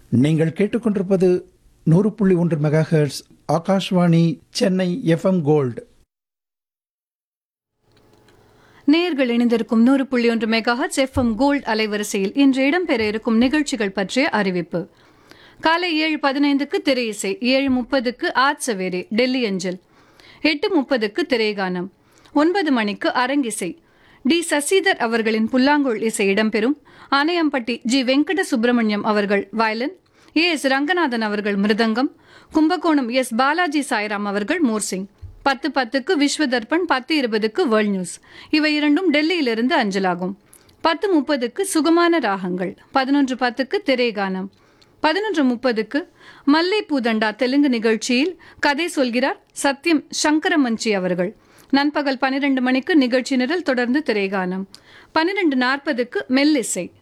நீங்கள் கேட்டுக்கொண்டிருப்பது நூறு புள்ளி ஒன்று megahertz Akashvani Chennai FM gold நேயர்கள் இணைந்திருக்கும் நூறு புள்ளி ஒன்று மெகாஹட்ஸ் எஃப்எம் கோல்ட் அலைவரிசையில் இன்று இடம்பெற இருக்கும் நிகழ்ச்சிகள் பற்றிய அறிவிப்பு காலை ஏழு பதினைந்துக்கு திரை இசை ஏழு முப்பதுக்கு ஆட்சவேரே டெல்லி அஞ்சல் எட்டு முப்பதுக்கு திரைகானம் ஒன்பது மணிக்கு அரங்கிசை டி சசிதர் அவர்களின் புல்லாங்குழல் இசை இடம்பெறும் ஆனையம்பட்டி ஜி வெங்கட சுப்பிரமணியம் அவர்கள் வயலின் ஏ எஸ் ரங்கநாதன் அவர்கள் மிருதங்கம் கும்பகோணம் எஸ் பாலாஜி சாய்ராம் அவர்கள் மோர்சிங் பத்து பத்துக்கு விஸ்வ தர்ப்பண் பத்து இருபதுக்கு வேர்ல்ட் நியூஸ் இவை இரண்டும் டெல்லியிலிருந்து அஞ்சலாகும் பத்து முப்பதுக்கு சுகமான ராகங்கள் பதினொன்று பத்துக்கு திரைகானம் பதினொன்று முப்பதுக்கு மல்லை பூதண்டா தெலுங்கு நிகழ்ச்சியில் கதை சொல்கிறார் சத்யம் சங்கரமஞ்சி அவர்கள் நண்பகல் பன்னிரண்டு மணிக்கு நிகழ்ச்சி நிரல் தொடர்ந்து திரைகானம் பன்னிரண்டு நாற்பதுக்கு மெல்லிசை